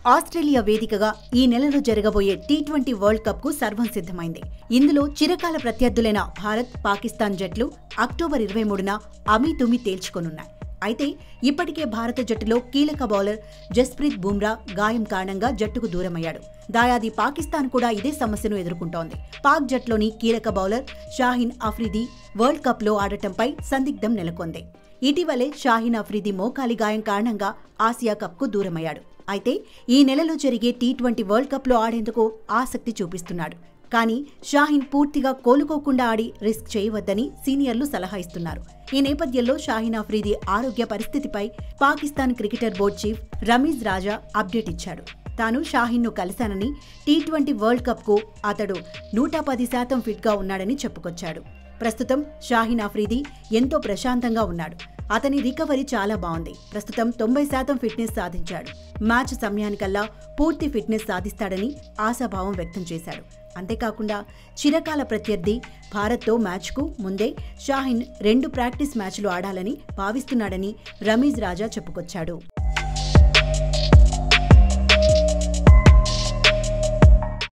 Australia వేదికగా ఈ నెలలో జరగబోయే టీ ట్వంటీ వరల్డ్ కప్ కు సర్వం సిద్ధమైంది ఇందులో చిరకాల ప్రత్యర్థులైన భారత్ పాకిస్తాన్ జట్లు అక్టోబర్ ఇరవై మూడున అమీతుమి తేల్చుకొనున్నాయి అయితే ఇప్పటికే భారత జట్టులో కీలక బౌలర్ జస్ప్రీత్ బుమ్రా గాయం కారణంగా జట్టుకు దూరమయ్యాడు దాయాది పాకిస్తాన్ కూడా ఇదే సమస్యను ఎదుర్కొంటోంది పాక్ జట్టులోని కీలక బౌలర్ షాహీన్ అఫ్రిది వరల్డ్ కప్లో ఆడటంపై సందిగ్ధం నెలకొంది ఇటీవలే షాహీన్ అఫ్రిది మోకాలి గాయం కారణంగా ఆసియా కప్కు దూరమయ్యాడు అయితే ఈ నెలలో జరిగే టీ ట్వంటీ వరల్డ్ కప్లో ఆడేందుకు ఆసక్తి చూపిస్తున్నాడు కానీ షాహీన్ పూర్తిగా కోలుకోకుండా ఆడి రిస్క్ చేయవద్దని సీనియర్లు సలహా ఇస్తున్నారు ఈ నేపథ్యంలో షాహీన్ అఫ్రీది ఆరోగ్య పరిస్థితిపై Pakistan cricketer board chief Ramiz Raja update ఇచ్చాడు తాను షాహీన్ను కలిశానని టీ ట్వంటీ వరల్డ్ కప్కు అతడు నూట పది శాతం ఫిట్గా ఉన్నాడని చెప్పుకొచ్చాడు ప్రస్తుతం షాహీన్ అఫ్రీది ఎంతో ప్రశాంతంగా ఉన్నాడు అతని రికవరీ చాలా బాగుంది ప్రస్తుతం తొంభై శాతం ఫిట్నెస్ సాధించాడు మ్యాచ్ సమయానికల్లా పూర్తి ఫిట్నెస్ సాధిస్తాడని ఆశాభావం వ్యక్తం చేశాడు అంతేకాకుండా చిరకాల ప్రత్యర్థి భారత్తో మ్యాచ్కు ముందే షాహీన్ రెండు ప్రాక్టీస్ మ్యాచ్లు ఆడాలని భావిస్తున్నాడని రమీజ్ రాజా చెప్పుకొచ్చాడు